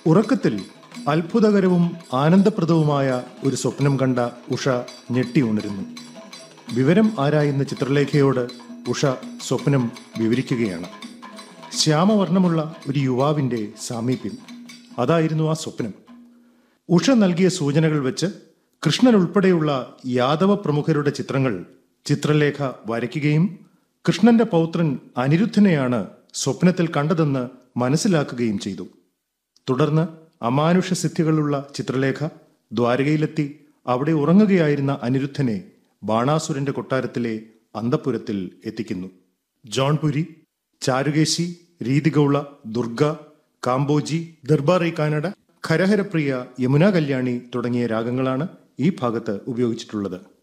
ഉറക്കത്തിൽ അത്ഭുതകരവും ആനന്ദപ്രദവുമായ ഒരു സ്വപ്നം കണ്ട ഉഷ ഞെട്ടി ഉണരുന്നു വിവരം ആരായുന്ന ചിത്രലേഖയോട് ഉഷ സ്വപ്നം വിവരിക്കുകയാണ് ശ്യാമവർണ്ണമുള്ള ഒരു യുവാവിൻ്റെ സാമീപ്യം അതായിരുന്നു ആ സ്വപ്നം ഉഷ നൽകിയ സൂചനകൾ വെച്ച് കൃഷ്ണൻ ഉൾപ്പെടെയുള്ള യാദവ പ്രമുഖരുടെ ചിത്രങ്ങൾ ചിത്രലേഖ വരയ്ക്കുകയും കൃഷ്ണന്റെ പൗത്രൻ അനിരുദ്ധനെയാണ് സ്വപ്നത്തിൽ കണ്ടതെന്ന് മനസ്സിലാക്കുകയും ചെയ്തു തുടർന്ന് അമാനുഷ സിദ്ധികളുള്ള ചിത്രലേഖ ദ്വാരകയിലെത്തി അവിടെ ഉറങ്ങുകയായിരുന്ന അനിരുദ്ധനെ ബാണാസുരന്റെ കൊട്ടാരത്തിലെ അന്തപുരത്തിൽ എത്തിക്കുന്നു ജോൺപുരി ചാരുകേശി രീതിഗൗള ദുർഗ കാംബോജി ദർബാറി കാനഡ ഖരഹരപ്രിയ യമുന കല്യാണി തുടങ്ങിയ രാഗങ്ങളാണ് ഈ ഭാഗത്ത് ഉപയോഗിച്ചിട്ടുള്ളത്